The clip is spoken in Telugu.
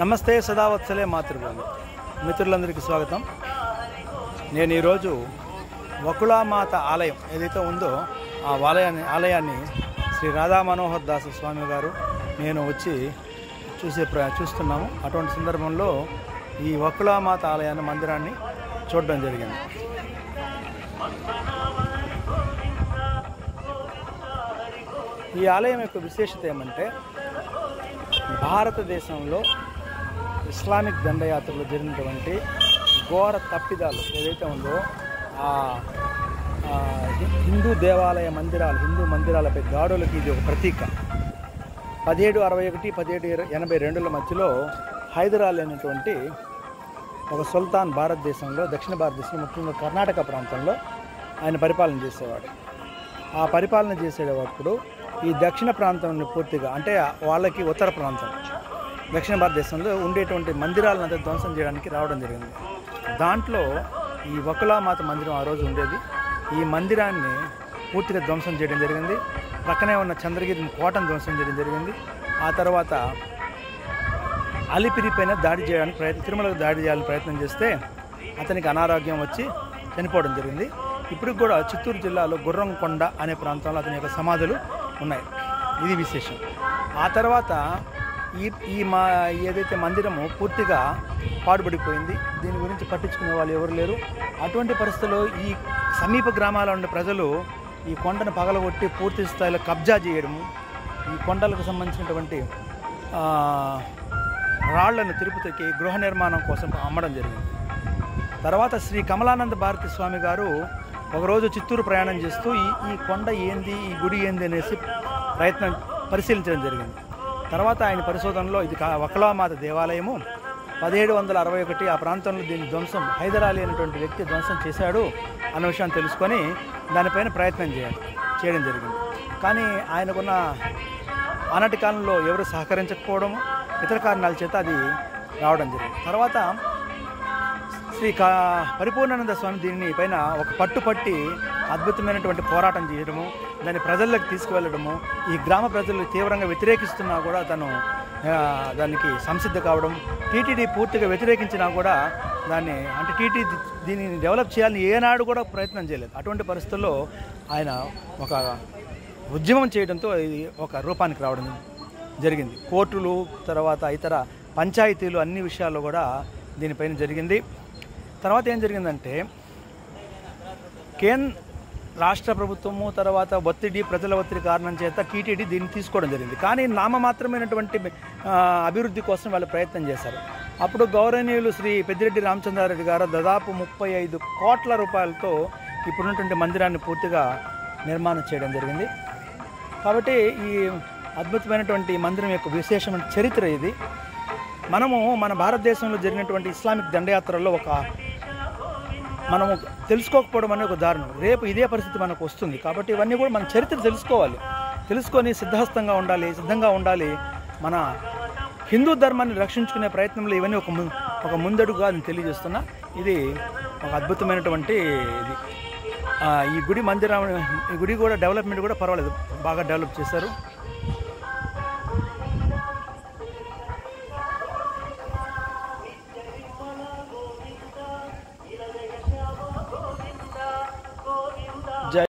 నమస్తే సదావత్సలే మాతృభూమి మిత్రులందరికీ స్వాగతం నేను ఈరోజు వకుళామాత ఆలయం ఏదైతే ఉందో ఆ ఆలయాన్ని ఆలయాన్ని శ్రీ రాధా మనోహర్ దాస్ స్వామి గారు నేను వచ్చి చూసే ప్ర చూస్తున్నాము అటువంటి సందర్భంలో ఈ వకుళామాత ఆలయాన్ని మందిరాన్ని చూడడం జరిగింది ఈ ఆలయం యొక్క విశేషత ఏమంటే భారతదేశంలో ఇస్లామిక్ దండయాత్రలో జరిగినటువంటి ఘోర తప్పిదాలు ఏదైతే ఉందో ఆ ఆ హి- హిందూ దేవాలయ మందిరాలు హిందూ మందిరాలపై దాడులకి ఇది ఒక ప్రతీక పదిహేడు అరవై ఒకటి పదిహేడు ఇర- ఎనభై రెండుల మధ్యలో హైదరాబాద్ అనేటువంటి ఒక సుల్తాన్ భారతదేశంలో దక్షిణ భారతదేశంలో ముఖ్యంగా కర్ణాటక ప్రాంతంలో ఆయన పరిపాలన చేసేవాడు ఆ పరిపాలన చేసేటప్పుడు ఈ దక్షిణ ప్రాంతాన్ని పూర్తిగా అంటే వాళ్ళకి ఉత్తర ప్రాంతం దక్షిణ భారతదేశంలో ఉండేటువంటి మందిరాలను అంతా ధ్వంసం చేయడానికి రావడం జరిగింది దాంట్లో ఈ వకులామాత మందిరం ఆ రోజు ఉండేది ఈ మందిరాన్ని పూర్తిగా ధ్వంసం చేయడం జరిగింది పక్కనే ఉన్న చంద్రగిరి కోటను ధ్వంసం చేయడం జరిగింది ఆ తర్వాత అలిపిరి పైన దాడి చేయడానికి ప్రయత్నం తిరుమలకు దాడి చేయాలని ప్రయత్నం చేస్తే అతనికి అనారోగ్యం వచ్చి చనిపోవడం జరిగింది ఇప్పుడు కూడా చిత్తూరు జిల్లాలో గుర్రంకొండ అనే ప్రాంతంలో అతని యొక్క సమాధులు ఉన్నాయి ఇది విశేషం ఆ తర్వాత ఈ ఈ మా ఏదైతే మందిరము పూర్తిగా పాడుపడిపోయింది దీని గురించి పట్టించుకునే వాళ్ళు ఎవరు లేరు అటువంటి పరిస్థితుల్లో ఈ సమీప గ్రామాల ఉండే ప్రజలు ఈ కొండను పగలగొట్టి పూర్తి స్థాయిలో కబ్జా చేయడము ఈ కొండలకు సంబంధించినటువంటి ఆ, రాళ్లను తిరుపతికి గృహ నిర్మాణం కోసం అమ్మడం జరిగింది తర్వాత శ్రీ కమలానంద భారతి స్వామి గారు ఒకరోజు చిత్తూరు ప్రయాణం చేస్తూ ఈ ఈ కొండ ఏంది ఈ గుడి ఏంది అనేసి ప్రయత్నం పరిశీలించడం జరిగింది తర్వాత ఆయన పరిశోధనలో ఇది కా- వకలామాత దేవాలయము పదిహేడు వందల అరవై ఒకటి ఆ ప్రాంతంలో దీని ధ్వంసం హైదరాలీ అనేటువంటి వ్యక్తి ధ్వంసం చేశాడు అన్న విషయాన్ని తెలుసుకొని దానిపైన ప్రయత్నం చేయాలి చేయడం జరిగింది కానీ ఆయనకున్న ఆనాటి కాలంలో ఎవరు సహకరించకపోవడము ఇతర కారణాల చేత అది రావడం జరిగింది తర్వాత శ్రీ కా పరిపూర్ణానంద స్వామి దీనిని పైన ఒక పట్టు పట్టి అద్భుతమైనటువంటి పోరాటం చేయడము దాన్ని ప్రజల్లోకి తీసుకువెళ్ళడము ఈ గ్రామ ప్రజలు తీవ్రంగా వ్యతిరేకిస్తున్నా కూడా తను ఆ, దానికి సంసిద్ధ కావడం టీటీడీ పూర్తిగా వ్యతిరేకించినా కూడా దాన్ని అంటే టీటీ దీనిని డెవలప్ చేయాలని ఏనాడు కూడా ప్రయత్నం చేయలేదు అటువంటి పరిస్థితుల్లో ఆయన ఒక ఉద్యమం చేయడంతో ఇది ఒక రూపానికి రావడం జరిగింది కోర్టులు తర్వాత ఇతర పంచాయతీలు అన్ని విషయాల్లో కూడా దీనిపైన జరిగింది తర్వాత ఏం జరిగిందంటే కేన్ రాష్ట్ర ప్రభుత్వము తర్వాత ఒత్తిడి ప్రజల ఒత్తిడి కారణం చేత టీటీడీ దీన్ని తీసుకోవడం జరిగింది కానీ నామమాత్రమైనటువంటి ఆ, అభివృద్ధి కోసం వాళ్ళు ప్రయత్నం చేశారు అప్పుడు గౌరవనీయులు శ్రీ పెద్దిరెడ్డి రామచంద్రారెడ్డి గారు దాదాపు ముప్పై ఐదు కోట్ల రూపాయలతో ఇప్పుడున్నటువంటి మందిరాన్ని పూర్తిగా నిర్మాణం చేయడం జరిగింది కాబట్టి ఈ అద్భుతమైనటువంటి మందిరం యొక్క విశేషమైన చరిత్ర ఇది మనము మన భారతదేశంలో జరిగినటువంటి ఇస్లామిక్ దండయాత్రల్లో ఒక మనము తెలుసుకోకపోవడం అనే ఒక దారుణం రేపు ఇదే పరిస్థితి మనకు వస్తుంది కాబట్టి ఇవన్నీ కూడా మన చరిత్ర తెలుసుకోవాలి తెలుసుకొని సిద్ధహస్తంగా ఉండాలి సిద్ధంగా ఉండాలి మన హిందూ ధర్మాన్ని రక్షించుకునే ప్రయత్నంలో ఇవన్నీ ఒక ము- ఒక ముందడుగా నేను తెలియజేస్తున్నా ఇది ఒక అద్భుతమైనటువంటి ఇది ఆ, ఈ గుడి మందిరం ఈ గుడి కూడా డెవలప్మెంట్ కూడా పర్వాలేదు బాగా డెవలప్ చేశారు